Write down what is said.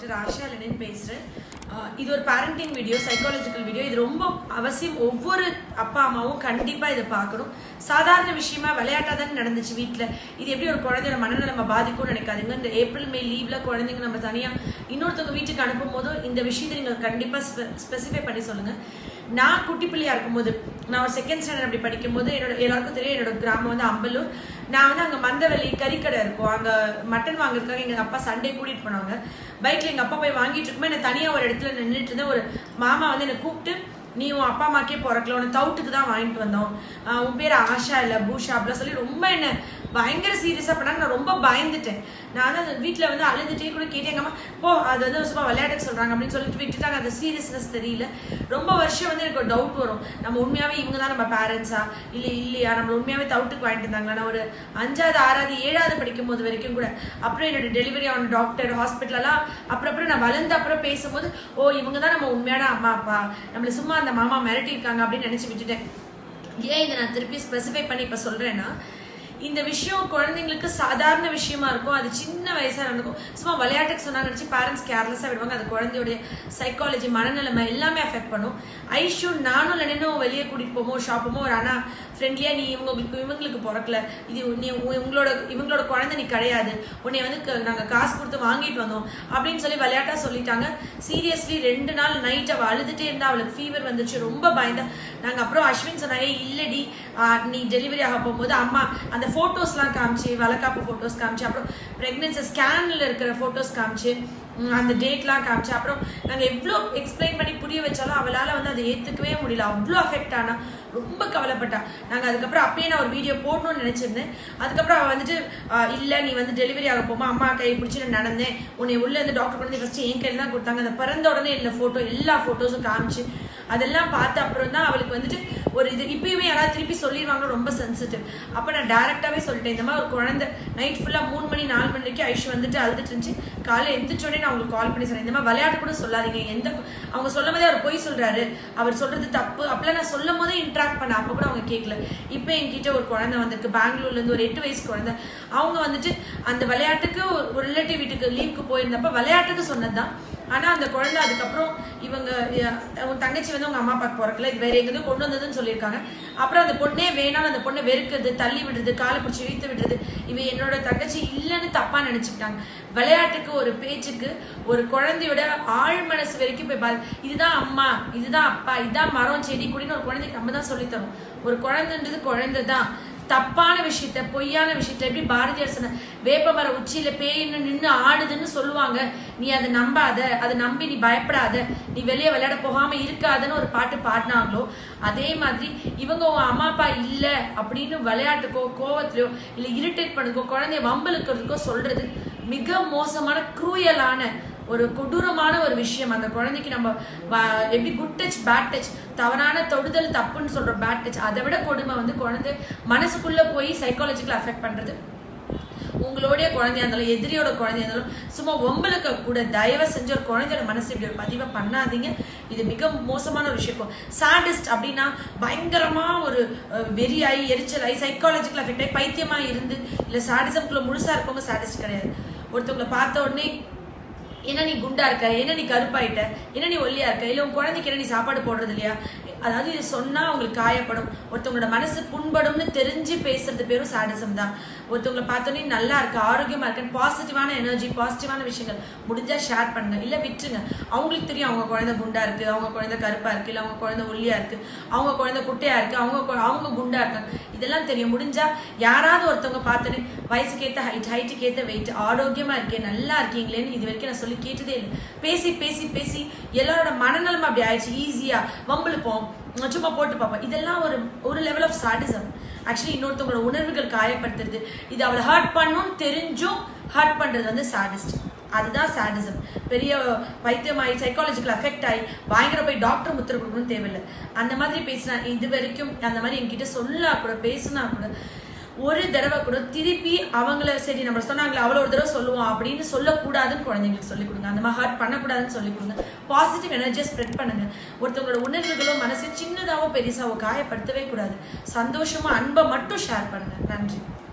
doctor Asha Lenin பேசுகிறேன் இது ஒரு பேரண்டிங் வீடியோ சைக்காலஜிக்கல் வீடியோ இது ரொம்ப அவசியம் ஒவ்வொரு அப்பா அம்மாவும் கண்டிப்பாக இதை பார்க்கணும் சாதாரண விஷயமா விளையாட்டாக தானே நடந்துச்சு வீட்டில் இது எப்படி ஒரு குழந்தையோட மனநலமை பாதிக்கும்னு நினைக்காதீங்க இந்த ஏப்ரல் மே லீவில் குழந்தைங்க நம்ம தனியாக இன்னொருத்தவங்க வீட்டுக்கு அனுப்பும் போதும் இந்த விஷயத்தை நீங்கள் கண்டிப்பாக ஸ்பெசிஃபை பண்ணி சொல்லுங்கள் நான் குட்டி பிள்ளையா இருக்கும்போது நான் ஒரு செகண்ட் ஸ்டாண்டர்ட் அப்படி படிக்கும்போது என்னோட எல்லாருக்கும் தெரியும் என்னோட கிராமம் வந்து அம்பலூர் நான் வந்து அங்கே மந்தவெளி கறிக்கடை இருக்கும் அங்கே மட்டன் வாங்குறதுக்காக எங்கள் அப்பா சண்டே கூட்டிகிட்டு போனாங்க பைக்கில் எங்கள் அப்பா போய் வாங்கிட்டு இருக்கும்போது என்னை தனியாக ஒரு இடத்துல நின்றுட்டு இருந்தேன் ஒரு மாமா வந்து என்னை கூப்பிட்டு நீ உன் அப்பா அம்மாக்கே பிறக்கல உன்னை தவுட்டுக்கு தான் வாங்கிட்டு வந்தோம் ஆஹ் உன் பேர் ஆஷா இல்லை பூஷா அப்படிலாம் சொல்லி ரொம்ப என்ன பயங்கர சீரியஸாக பண்ணாங்க நான் ரொம்ப பயந்துட்டேன் நான் வந்து அந்த வீட்டில் வந்து அழுதுட்டே கூட கேட்டேன் எங்கள் அம்மா போ அது வந்து சும்மா விளையாட்டுக்கு சொல்கிறாங்க அப்படின்னு சொல்லிட்டு விட்டுட்டாங்க அந்த சீரியஸ்னஸ் தெரியல ரொம்ப வருஷம் வந்து எனக்கு ஒரு டவுட் வரும் நம்ம உண்மையாகவே இவங்க தான் நம்ம பேரண்ட்ஸா இல்லை இல்லையா நம்ம உண்மையாகவே தவுட்டுக்கு வாங்கிட்டு இருந்தாங்களா நான் ஒரு அஞ்சாவது ஆறாவது ஏழாவது படிக்கும் போது வரைக்கும் கூட அப்புறம் என்னோட டெலிவரி ஆன டாக்டர் ஹாஸ்பிட்டலெல்லாம் அப்புறம் அப்புறம் நான் வளர்ந்த அப்புறம் பேசும்போது ஓ இவங்க தான் நம்ம உண்மையான அம்மா அப்பா நம்மளை சும்மா அந்த மாமா மிரட்டி இருக்காங்க அப்படின்னு நினச்சி விட்டுட்டேன் ஏன் இதை நான் திருப்பி ஸ்பெசிஃபை பண்ணி இப்போ சொல்கிறேன்னா இந்த விஷயம் குழந்தைங்களுக்கு சாதாரண விஷயமா இருக்கும் அது சின்ன வயசா நடக்கும் சும்மா விளையாட்டுக்கு சொன்னாங்க நினச்சி பேரண்ட்ஸ் கேர்லெஸ்ஸாக விடுவாங்க அது குழந்தையோடைய சைக்காலஜி மனநிலைமை எல்லாமே அஃபெக்ட் பண்ணும் ஐஷு நானும் லெனனும் வெளியே கூட்டிட்டு போமோ ஷாப்புமோ ஒரு அண்ணா ஃப்ரெண்ட்லியா நீ இவங்களுக்கு இவங்களுக்கு பிறக்கல இது நீ உ- உங்களோட இவங்களோட குழந்தை நீ கிடையாது உன்னை வந்து க- நாங்க காசு கொடுத்து வாங்கிட்டு வந்தோம் அப்படின்னு சொல்லி விளையாட்டா சொல்லிட்டாங்க சீரியஸ்லி ரெண்டு நாள் நைட் அவ அழுதுட்டே இருந்தா அவளுக்கு ஃபீவர் வந்துச்சு ரொம்ப பயந்தா நாங்க அப்புறம் அஸ்வின் சொன்னாங்க இல்லடி ஆஹ், நீ டெலிவரி ஆக போகும்போது அம்மா அந்த ஃபோட்டோஸ்லாம் காமிச்சு வளக்காப்பு ஃபோட்டோஸ் காமிச்சு அப்புறம் ப்ரெக்னென்சி ஸ்கேனில் இருக்கிற ஃபோட்டோஸ் காமிச்சு உம், அந்த டேட்லாம் காமிச்சு அப்புறம் நாங்கள் எவ்வளோ எக்ஸ்பிளைன் பண்ணி புரிய வச்சாலும் அவளால் வந்து அதை ஏற்றுக்கவே முடியல அவ்வளோ அஃபெக்ட் ஆனா ரொம்ப கவலைப்பட்டா நாங்கள் அதுக்கப்புறம் அப்பயே நான் ஒரு வீடியோ போடணும்னு நினச்சிருந்தேன் அதுக்கப்புறம் அவள் வந்துட்டு இல்லை நீ வந்து டெலிவரி ஆக போமா அம்மா கை பிடிச்சி நான் நடந்தேன் உன்னை உள்ள இருந்து டாக்டர் கொண்டு ஃபஸ்ட்டு என் கையில் தான் கொடுத்தாங்க அந்த பிறந்த உடனே இல்லை ஃபோட்டோ எல்லா ஃபோட்டோஸும் காமிச்சு அதெல்லாம் பார்த்த அப்புறம் தான் அவளுக்கு வந்துட்டு ஒரு இது இப்பயுமே யாராவது திருப்பி சொல்லிடுவாங்க ரொம்ப சென்சிட்டிவ் அப்போ நான் டேரெக்டாகவே சொல்லிட்டேன் இந்த மாதிரி ஒரு குழந்தை நைட் ஃபுல்லாக மூணு மணி நாலு மணி வரைக்கும் ஐஷு வந்துட்டு அழுதுட்டு இருந்துச்சு காலையில் எந்திரிச்சோடனே நான் அவங்களுக்கு கால் பண்ணி சொன்னேன் இந்த மாதிரி விளையாட்டு கூட சொல்லாதீங்க எந்த அவங்க சொல்லும் போதே அவர் பொய் சொல்றாரு அவர் சொல்றது தப்பு அப்பெல்லாம் நான் சொல்லும் போதே இன்ட்ராக்ட் பண்ண அப்போ கூட அவங்க கேட்கல இப்போ என்கிட்ட ஒரு குழந்தை வந்திருக்கு பெங்களூர்ல இருந்து ஒரு எட்டு வயசு குழந்தை அவங்க வந்துட்டு அந்த விளையாட்டுக்கு ஒரு- ஒரு ரிலேட்டிவ் வீட்டுக்கு லீவுக்கு போயிருந்தப்ப விளையாட்டுக்கு சொன்னதுதான் ஆனா அந்த குழந்தை அதுக்கப்புறம் இவங்க அஹ், அவங்க தங்கச்சி வந்து அவங்க அம்மா அப்பாக்கு பிறக்கல இது வேற எங்கேருந்து கொண்டு வந்ததுன்னு சொல்லியிருக்காங்க அப்புறம் அந்த பொண்ணே வேணாம் அந்த பொண்ணை வெறுக்கிறது தள்ளி விடுறது காலை பிடிச்சி இழுத்து விடுறது இவ என்னோட தங்கச்சி இல்லைன்னு தப்பா நினைச்சுக்கிட்டாங்க விளையாட்டுக்கு ஒரு பேச்சுக்கு ஒரு குழந்தையோட ஆழ் மனசு வரைக்கும் போய் பாரு இதுதான் அம்மா இதுதான் அப்பா இதுதான் மரம் செடி கொடின்னு ஒரு குழந்தைக்கு நம்ம தான் சொல்லித்தரோம் ஒரு குழந்தைன்றது குழந்தை தான் தப்பான விஷயத்த பொய்யான விஷயத்த எப்படி பாரதியார் சொன்ன வேப்ப மர உச்சியில பேயின்னு நின்று ஆடுதுன்னு சொல்லுவாங்க நீ அதை நம்பாத அதை நம்பி நீ பயப்படாத நீ வெளியே விளையாட போகாம இருக்காதன்னு ஒரு பாட்டு பாடினாங்களோ அதே மாதிரி இவங்க உன் அம்மா அப்பா இல்ல அப்படின்னு விளையாட்டுக்கோ கோவத்திலயோ இல்ல இரிட்டேட் பண்ணதுக்கோ குழந்தைய வம்பலுக்கிறதுக்கோ சொல்றது மிக மோசமான குரூயலான ஒரு கொடூரமான ஒரு விஷயம் அந்த குழந்தைக்கு நம்ம வ- எப்படி குட் டச் பேட் டச் தவறான தொடுதல் தப்புன்னு சொல்ற பேட் டச் அதை விட கொடுமை வந்து குழந்தை மனசுக்குள்ள போய் சைக்காலஜிக்கல் அஃபெக்ட் பண்றது உங்களுடைய குழந்தையா இருந்தாலும் எதிரியோட குழந்தையா இருந்தாலும் சும்மா ஒம்பளுக்கு கூட தயவு செஞ்ச ஒரு குழந்தையோட மனசு இப்படி ஒரு பதிவை பண்ணாதீங்க இது மிக மோசமான ஒரு விஷயம் சாடிஸ்ட் அப்படின்னா பயங்கரமா ஒரு அஹ், வெறியாயி எரிச்சலாயி சைக்காலஜிக்கல் அஃபெக்ட் ஆகி பைத்தியமா இருந்து இல்ல சாடிசம்குள்ள முழுசா இருக்கவங்க சாடிஸ்ட் கிடையாது ஒருத்தவங்களை பார்த்த உடனே என்ன நீ குண்டா இருக்க என்ன நீ கருப்பாயிட்ட என்ன நீ ஒல்லியா இருக்க இல்ல உன் குழந்தைக்கு என்ன நீ சாப்பாடு போடுறது இல்லையா அதாவது இது சொன்னா அவங்களுக்கு காயப்படும் ஒருத்தவங்களோட மனசு புண்படும்னு தெரிஞ்சு பேசுறது பேரும் சாடிசம் தான் ஒருத்தவங்களை பார்த்தோன்னே நல்லா இருக்கு ஆரோக்கியமா இருக்கு பாசிட்டிவான எனர்ஜி பாசிட்டிவான விஷயங்கள் முடிஞ்சா ஷேர் பண்ணுங்க இல்ல விட்டுருங்க அவங்களுக்கு தெரியும் அவங்க குழந்தை குண்டா இருக்கு அவங்க குழந்தை கருப்பா இருக்கு இல்ல அவங்க குழந்தை ஒல்லியா இருக்கு அவங்க குழந்தை குட்டையா இருக்கு அவங்க கு- அவங்க குண்டா இருக்காங்க இதெல்லாம் தெரியும் முடிஞ்சா யாராவது ஒருத்தவங்க பார்த்தோன்னே வயசுக்கு ஏத்த ஹைட் ஹைட்டுக்கு ஏத்த வெயிட் ஆரோக்கியமா இருக்கேன் நல்லா இருக்கீங்களேன்னு இது வரைக்கும் நான் சொல்லி கேட்டதே இல்லை பேசி பேசி பேசி எல்லாரோட மனநலம் அப்படி ஆயிடுச்சு ஈஸியா வம்பிழுப்போம் சும்மா போட்டு பார்ப்போம் இதெல்லாம் ஒரு ஒரு லெவல் ஆஃப் சாடிசம் ஆக்சுவலி இன்னொருத்தவங்களோட உணர்வுகள் காயப்படுத்துறது இது அவளை ஹர்ட் பண்ணும் தெரிஞ்சும் ஹர்ட் பண்றது வந்து சாடிஸ்ட் அதுதான் சாடிசம் பெரிய பைத்தியமாயி சைக்காலஜிக்கல் அஃபெக்ட் ஆகி பயங்கர போய் டாக்டர் முத்திர கொடுக்கணும்னு தேவையில்லை அந்த மாதிரி பேசினா இது வரைக்கும் அந்த மாதிரி என்கிட்ட சொல்லா கூட பேசினா கூட ஒரு தடவை கூட திருப்பி அவங்கள சரி நம்ம சொன்னாங்களே அவ்வளோ ஒரு தடவை சொல்லுவோம் அப்படின்னு சொல்லக்கூடாதுன்னு குழந்தைங்களுக்கு சொல்லிக் கொடுங்க அந்த மாதிரி ஹர்ட் பண்ணக்கூடாதுன்னு சொல்லிக் கொடுங்க பாசிட்டிவ் எனர்ஜியை ஸ்ப்ரெட் பண்ணுங்க ஒருத்தவங்களோட உணர்வுகளோ மனசு சின்னதாவோ பெருசாவோ காயப்படுத்தவே கூடாது சந்தோஷமா அன்பை மட்டும் ஷேர் பண்ணுங்க நன்றி